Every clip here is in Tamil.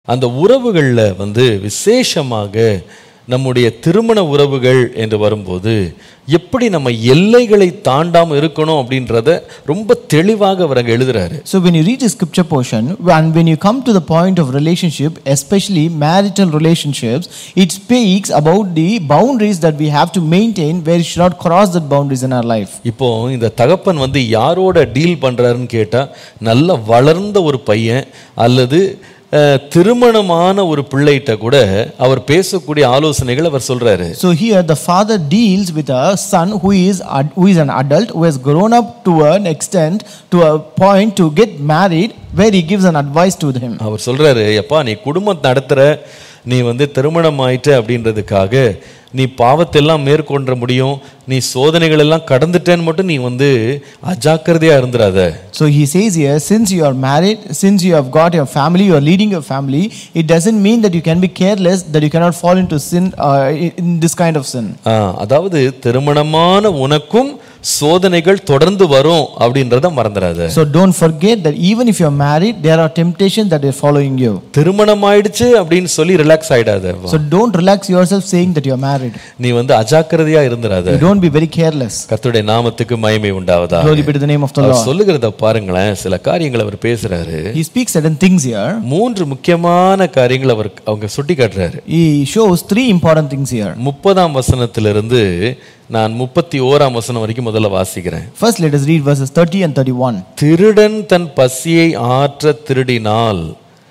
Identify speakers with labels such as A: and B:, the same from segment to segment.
A: அந்த உறவுகளில் வந்து விசேஷமாக நம்முடைய திருமண உறவுகள் என்று வரும்போது எப்படி நம்ம எல்லைகளை தாண்டாமல் இருக்கணும் அப்படின்றத ரொம்ப தெளிவாக அவர் அங்கே எழுதுறாரு
B: So when you read the scripture portion, and when you come to the point of relationship, especially marital relationships, it speaks about the boundaries that we have to maintain where we should not cross the boundaries in our life.
A: இப்போ இந்த தகப்பன் வந்து யாரோட டீல் பண்றாருன்னு கேட்டா நல்ல வளர்ந்த ஒரு பையன் அல்லது அஹ், திருமணமான ஒரு பிள்ளைகிட்ட கூட அவர் பேசக்கூடிய ஆலோசனைகள் அவர் சொல்றாரு
B: So here the father deals with a son who is ad- who is an adult who has grown up to an extent to a point to get married where he gives an advice to him.
A: அவர் சொல்றாரு எப்பா நீ குடும்பம் நடத்துற நீ வந்து திருமணம் ஆயிட்ட அப்படின்றதுக்காக நீ பாவத்தெல்லாம் மேற்கொண்ட முடியும் நீ சோதனைகள் எல்லாம் கடந்துட்டேன்னு மட்டும் நீ வந்து அஜாக்கிரதையா இருந்துராத
B: So he says here, since you are married, since you have got your family, you are leading your family, it doesn't mean that you can be careless, that you cannot fall into sin, uh, in this kind of sin.
A: ஆ, அதாவது திருமணமான உனக்கும் சோதனைகள் தொடர்ந்து வரும் அப்படின்றத மறந்துடாத
B: So don't forget that even if you are married, there are temptations that are following you.
A: திருமணம் ஆயிடுச்சு அப்படின்னு சொல்லி ரிலாக்ஸ் ஆயிடாத
B: So don't relax yourself saying that you are married.
A: நீ வந்து அஜாக்கிரதையா இருந்துராத
B: You don't be very careless.
A: கர்த்தருடைய நாமத்துக்கு மகிமை உண்டாவதா
B: Glory be to the name of the
A: our
B: Lord.
A: சொல்லுகிறத பாருங்களேன் சில காரியங்களை அவர் பேசுறாரு
B: He speaks certain things here.
A: மூன்று முக்கியமான காரியங்கள் அவர் அவங்க சுட்டி காட்டுறாரு
B: He shows three important things here.
A: முப்பதாம் வசனத்திலிருந்து நான் முப்பத்தி ஓராம் வசனம் வரைக்கும் முதல்ல வாசிக்கிறேன்
B: First, let us read verses 30 and 31.
A: திருடன் தன் பசியை ஆற்ற திருடினால்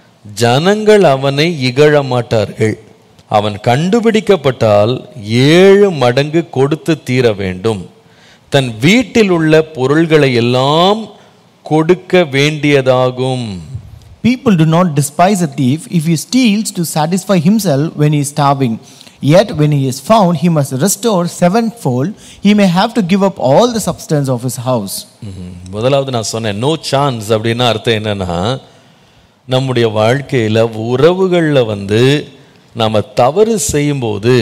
A: ஜனங்கள் அவனை இகழ மாட்டார்கள் அவன் கண்டுபிடிக்கப்பட்டால் ஏழு மடங்கு கொடுத்து தீர வேண்டும் தன் வீட்டில் உள்ள பொருள்களை எல்லாம் கொடுக்க வேண்டியதாகும்
B: People do not despise a thief if he steals to satisfy himself when he is starving. Yet, when he is found, he must restore sevenfold. He may have to give up all the substance of his house.
A: ம்ஹும். முதலாவது நான் சொன்னேன் நோ சான்ஸ் அப்படின்னா அர்த்தம் என்னன்னா நம்முடைய வாழ்க்கையில் உறவுகளில் வந்து நம்ம தவறு செய்யும்போது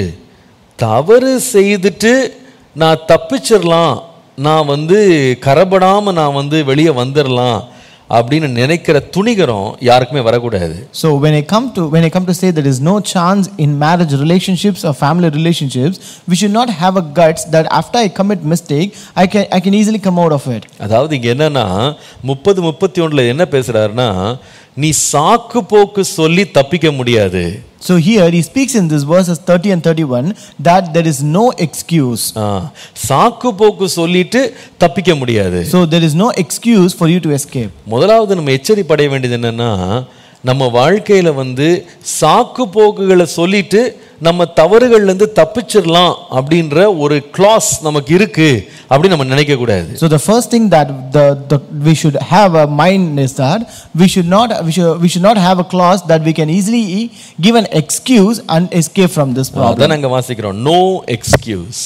A: தவறு செய்துட்டு நான் தப்பிச்சிடலாம் நான் வந்து கரபடாமல் நான் வந்து வெளியே வந்துடலாம் அப்படின்னு நினைக்கிற துணிகரம் யாருக்குமே வரக்கூடாது
B: So, when I come to when I come to say there is no chance in marriage relationships or family relationships, we should not have a guts that after I commit mistake, I can I can easily come out of it.
A: அதாவது இங்க என்னன்னா முப்பது முப்பத்தி ஒன்றுல என்ன பேசுறாருன்னா நீ சாக்கு போக்கு சொல்லி தப்பிக்க முடியாது
B: So here he speaks in this verses 30 and 31 that there is no excuse.
A: ஆ, சாக்கு போக்கு சொல்லிட்டு தப்பிக்க முடியாது
B: So there is no excuse for you to escape.
A: முதலாவது நம்ம எச்சரிப்படைய வேண்டியது என்னன்னா நம்ம வாழ்க்கையில வந்து சாக்கு போக்குகளை சொல்லிட்டு நம்ம தவறுகள்ல இருந்து தப்பிச்சிடலாம் அப்படின்ற ஒரு கிளாஸ் நமக்கு இருக்கு அப்படின்னு நம்ம நினைக்க கூடாது
B: So the first thing that the, the we should have a mind is that we should not we should, we should not have a clause that we can easily give an excuse and escape from this problem.
A: அதான் நாங்க வாசிக்கிறோம் நோ எக்ஸ்கியூஸ்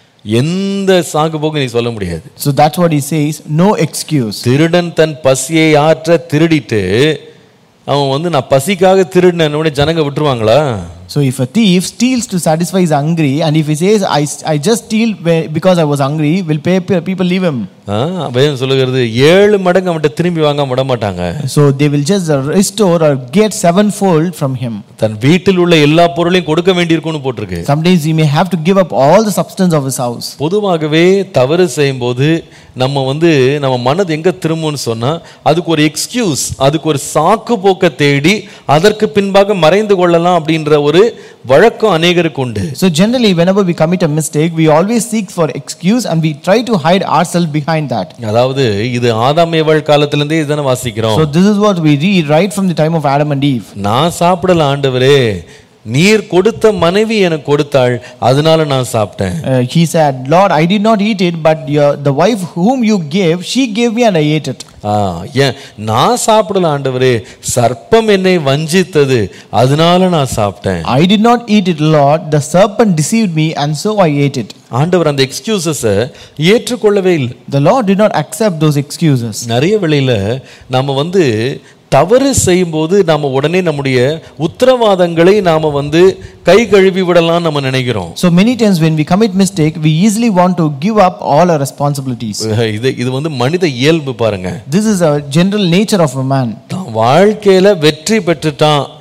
A: எந்த சாக்கு போக்கு நீ சொல்ல முடியாது
B: So that's what he says, no excuse.
A: திருடன் தன் பசியை ஆற்ற திருடிட்டு அவன் வந்து நான் பசிக்காக திருடின உடனே ஜனங்க விட்டுருவாங்களா
B: So if a thief steals to satisfy his hungry and if he says I, I just steal be- because I was hungry, will pay, people leave him.
A: ஆ, வேதம் சொல்லுகிறது ஏழு மடங்கு அவன்கிட்ட திரும்பி வாங்காம விட மாட்டாங்க
B: So they will just uh, restore or get sevenfold from him.
A: தன் வீட்டில் உள்ள எல்லா பொருளையும் கொடுக்க வேண்டியிருக்கும்னு போட்டிருக்கு
B: Sometimes he may have to give up all the substance of his house.
A: பொதுவாகவே தவறு செய்யும்போது நம்ம வந்து நம்ம மனது எங்க திரும்பும்னு சொன்னா அதுக்கு ஒரு எக்ஸ்கியூஸ் அதுக்கு ஒரு சாக்கு போக்க தேடி அதற்கு பின்பாக மறைந்து கொள்ளலாம் அப்படின்ற ஒரு வழக்கம் அநேகருக்கு உண்டு
B: So generally, whenever we commit a mistake, we always seek for excuse and we try to hide ourselves behind that.
A: அதாவது இது ஆதாம் ஏவாள் காலத்திலிருந்தே இதுதானே வாசிக்கிறோம்
B: So this is what we read right from the time of Adam and Eve.
A: நான் சாப்பிடல ஆண்டவரே நீர் கொடுத்த மனைவி எனக்கு கொடுத்தாள் அதனால நான் சாப்பிட்டேன்
B: Uh, he said, Lord, I did not eat it, but your, the wife whom you gave, she gave me and I ate it.
A: ஆ, ஏன் நான் சாப்பிடல ஆண்டவரே சர்ப்பம் என்னை வஞ்சித்தது அதனால நான் சாப்பிட்டேன்
B: I did not eat it, Lord. The serpent deceived me, and so I ate it.
A: ஆண்டவர் அந்த எக்ஸ்கியூசஸை ஏற்றுக்கொள்ளவே இல்லை
B: The Lord did not accept those excuses.
A: நிறைய வேளையில நம்ம வந்து தவறு செய்யும்போது நாம உடனே நம்முடைய உத்தரவாதங்களை நாம வந்து கை கழுவி விடலாம் நம்ம நினைக்கிறோம்
B: So many times when we commit mistake, we easily want to give up all our responsibilities.
A: இது இது வந்து மனித இயல்பு பாருங்க
B: This is a general nature of a man.
A: தான் வாழ்க்கையில வெற்றி பெற்றுட்டான்